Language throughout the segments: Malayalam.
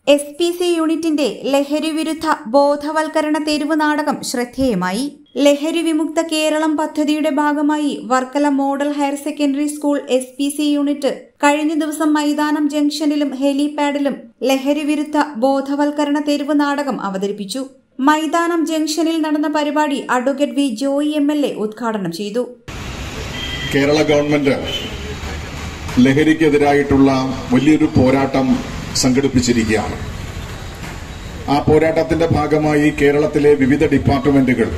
എസ് പി സി യൂണിറ്റിന്റെ ലഹരി വിരുദ്ധ ബോധവൽക്കരണ തെരുവ് നാടകം ശ്രദ്ധേയമായി ലഹരി വിമുക്ത കേരളം പദ്ധതിയുടെ ഭാഗമായി Varkala model higher secondary school S P C unit കഴിഞ്ഞ ദിവസം മൈതാനം ജംഗ്ഷനിലും ഹെലിപാഡിലും ലഹരി വിരുദ്ധ ബോധവൽക്കരണ തെരുവ് നാടകം അവതരിപ്പിച്ചു മൈതാനം ജംഗ്ഷനിൽ നടന്ന പരിപാടി advocate V Joy M L A ഉദ്ഘാടനം ചെയ്തു കേരള ഗവൺമെന്റ് ലഹരിക്കെതിരായിട്ടുള്ള വലിയൊരു പോരാട്ടം സംഘടിപ്പിച്ചിരിക്കുകയാണ് ആ പോരാട്ടത്തിന്റെ ഭാഗമായി കേരളത്തിലെ വിവിധ ഡിപ്പാർട്ട്മെന്റുകൾ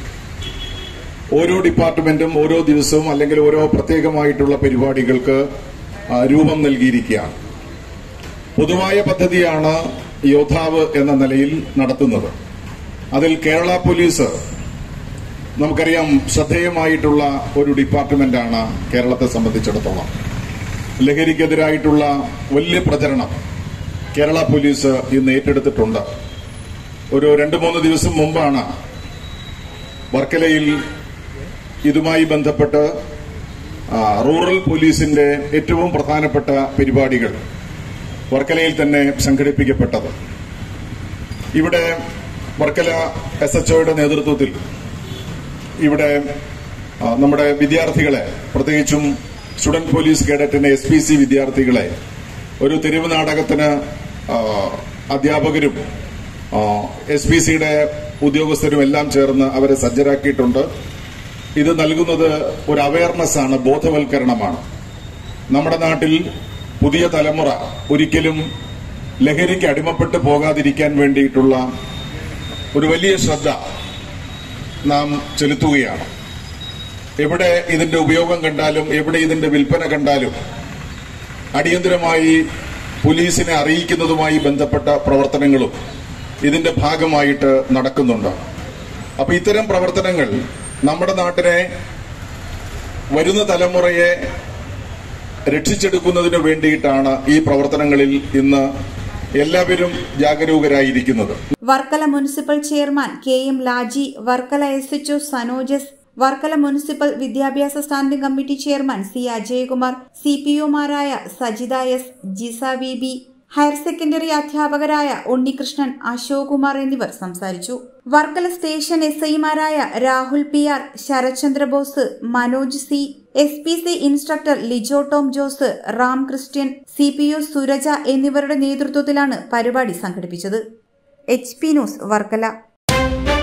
ഓരോ ഡിപ്പാർട്ട്മെന്റും ഓരോ ദിവസവും അല്ലെങ്കിൽ ഓരോ പ്രത്യേകമായിട്ടുള്ള പരിപാടികൾക്ക് ആ, രൂപം നൽകിയിരിക്കുകയാണ് പൊതുവായ പദ്ധതിയാണ് യോദ്ധാവ് എന്ന നിലയിൽ നടത്തുന്നത് അതിൽ കേരള പോലീസ് നമുക്കറിയാം ശ്രദ്ധേയമായിട്ടുള്ള ഒരു ഡിപ്പാർട്ട്മെന്റാണ് കേരളത്തെ സംബന്ധിച്ചിടത്തോളം ലഹരിക്കെതിരായിട്ടുള്ള വലിയ പ്രചരണം കേരള പോലീസ് ഇന്ന് ഏറ്റെടുത്തിട്ടുണ്ട് ഒരു രണ്ട് മൂന്ന് ദിവസം മുമ്പാണ് വർക്കലയിൽ ഇതുമായി ബന്ധപ്പെട്ട് ആ, റൂറൽ പോലീസിന്റെ ഏറ്റവും പ്രധാനപ്പെട്ട പരിപാടികൾ വർക്കലയിൽ തന്നെ സംഘടിപ്പിക്കപ്പെട്ടത് ഇവിടെ വർക്കല എസ് എച്ച്ഒയുടെ നേതൃത്വത്തിൽ ഇവിടെ ആ, നമ്മുടെ വിദ്യാർത്ഥികളെ പ്രത്യേകിച്ചും സ്റ്റുഡന്റ് പോലീസ് കേഡറ്റിന്റെ എസ് പി സി വിദ്യാർത്ഥികളെ ഒരു തെരുവ് നാടകത്തിന് ആ, അധ്യാപകരും എസ് പി സിയുടെ ഉദ്യോഗസ്ഥരും എല്ലാം ചേർന്ന് അവരെ സജ്ജരാക്കിയിട്ടുണ്ട് ഇത് നൽകുന്നത് ഒരു അവയർനെസ് ആണ് ബോധവൽക്കരണമാണ് നമ്മുടെ നാട്ടിൽ പുതിയ തലമുറ ഒരിക്കലും ലഹരിക്ക് അടിമപ്പെട്ടു പോകാതിരിക്കാൻ വേണ്ടിയിട്ടുള്ള ഒരു വലിയ ശ്രദ്ധ നാം ചെലുത്തുകയാണ് എവിടെ ഇതിന്റെ ഉപയോഗം കണ്ടാലും എവിടെ ഇതിന്റെ വിൽപ്പന കണ്ടാലും അടിയന്തരമായി പോലീസിനെ അറിയിക്കുന്നതുമായി ബന്ധപ്പെട്ട പ്രവർത്തനങ്ങളും ഇതിന്റെ ഭാഗമായിട്ട് നടക്കുന്നുണ്ട് അപ്പൊ ഇത്തരം പ്രവർത്തനങ്ങൾ നമ്മുടെ നാട്ടിനെ വരുന്ന തലമുറയെ രക്ഷിച്ചെടുക്കുന്നതിന് വേണ്ടിയിട്ടാണ് ഈ പ്രവർത്തനങ്ങളിൽ ഇന്ന് എല്ലാവരും ജാഗരൂകരായിരിക്കുന്നത് Varkala municipal chairman K M Laji Varkala S H O സനോജസ് വർക്കല മുനിസിപ്പൽ വിദ്യാഭ്യാസ standing committee chairman C Ajayakumar C P ഒമാരായ Sajitha S Jisa V B higher secondary അധ്യാപകരായ ഉണ്ണികൃഷ്ണൻ അശോക് കുമാർ എന്നിവർ സംസാരിച്ചു വർക്കല സ്റ്റേഷൻ എസ് ഐമാരായ Rahul P R Sarathchandra Bose Manoj C S P C instructor Lijo Tom Jose Ram Christian C P O Suraja എന്നിവരുടെ നേതൃത്വത്തിലാണ് പരിപാടി സംഘടിപ്പിച്ചത് എച്ച് പി ന്യൂസ് വർക്കല